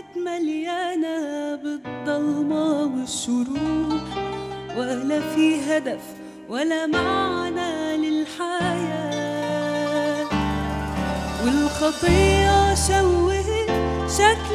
كانت مليانة بالضلمة والشروق ولا في هدف ولا معنى للحياة والخطية شوهت شكل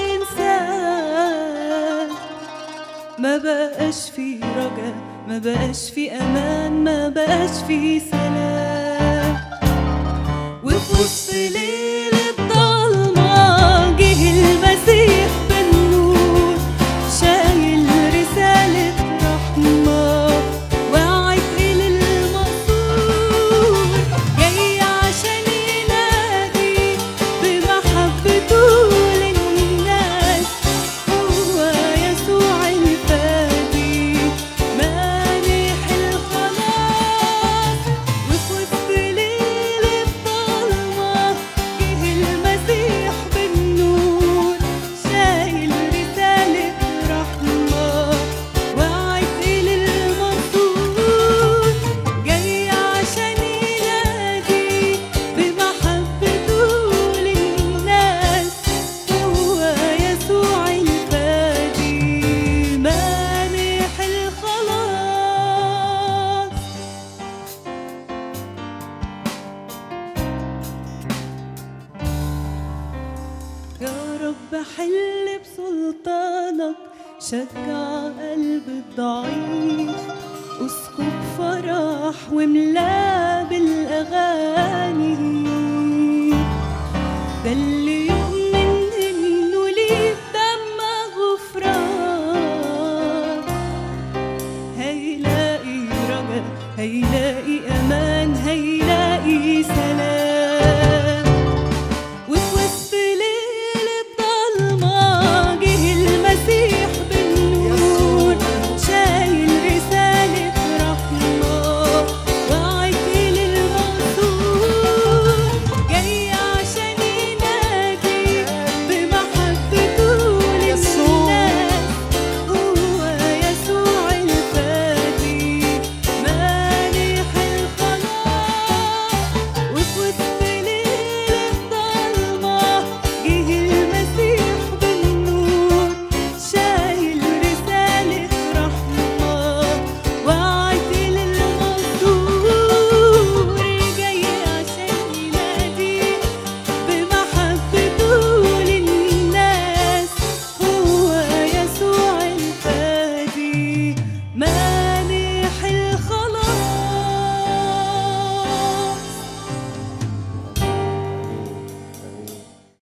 الإنسان ما بقاش في رجا ما بقاش في أمان ما بقاش في سلام وفي وسط ليل الضلمة جه المسيح بالنور شايل رسالة رحمة وعد إلى المقصود جاي عشان ينادي بمحبته للناس هو يسوع الفادي مانح الخلاص وفي وسط ليل الضلمة جه المسيح بالنور شايل رسالة رحمة وعد للمقصود جاي عشان ينادي بمحبته للناس هو يسوع الفادي مانح الخلاص يا رب حل بسلطانك شجع قلب الضعيف اسكب فرح واملاه بالاغاني ده اللي